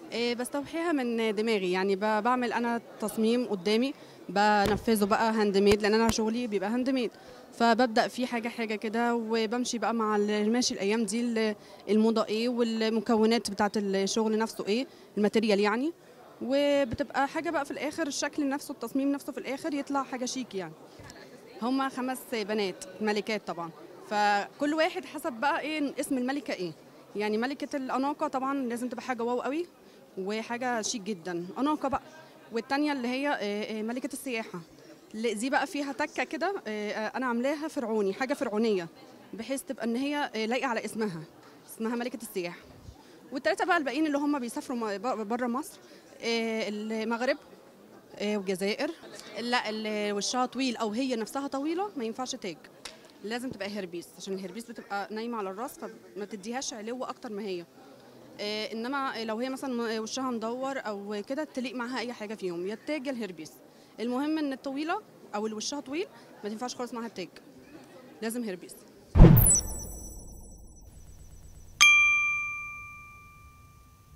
إيه بستوحيها من دماغي يعني ب- بعمل انا تصميم قدامي بنفذه بقى هاند ميد لان انا شغلي بيبقى هاند ميد فببدا فيه حاجه حاجه كده وبمشي بقى مع ال- ماشي الايام دي ال- الموضه ايه والمكونات بتاعه الشغل نفسه ايه الماتيريال يعني وبتبقى حاجه بقى في الاخر الشكل نفسه التصميم نفسه في الاخر يطلع حاجه شيك يعني هما خمس بنات ملكات طبعا فكل واحد حسب بقى ايه اسم الملكه ايه يعني ملكه الاناقه طبعا لازم تبقى حاجه واو قوي وحاجه شيك جدا اناقه بقى والتانية اللي هي آه، آه، ملكه السياحه اللي دي بقى فيها تكه كده آه، آه، انا عاملاها فرعوني حاجه فرعونيه بحيث تبقى ان هي آه، لايقه على اسمها اسمها ملكه السياحه والتلاته بقى الباقيين اللي هم بيسافروا بره مصر آه، المغرب آه، والجزائر لا اللي وشها طويل او هي نفسها طويله ما ينفعش تاج لازم تبقى هربيس عشان الهربيس بتبقى نايمه على الراس فما تديهاش علو اكتر ما هي آه، انما لو هي مثلا م- وشها مدور او كده تليق معاها اي حاجه فيهم يا التاج يا الهربيس المهم ان الطويله او اللي وشها طويل ما تنفعش خالص معاها التاج لازم هربيس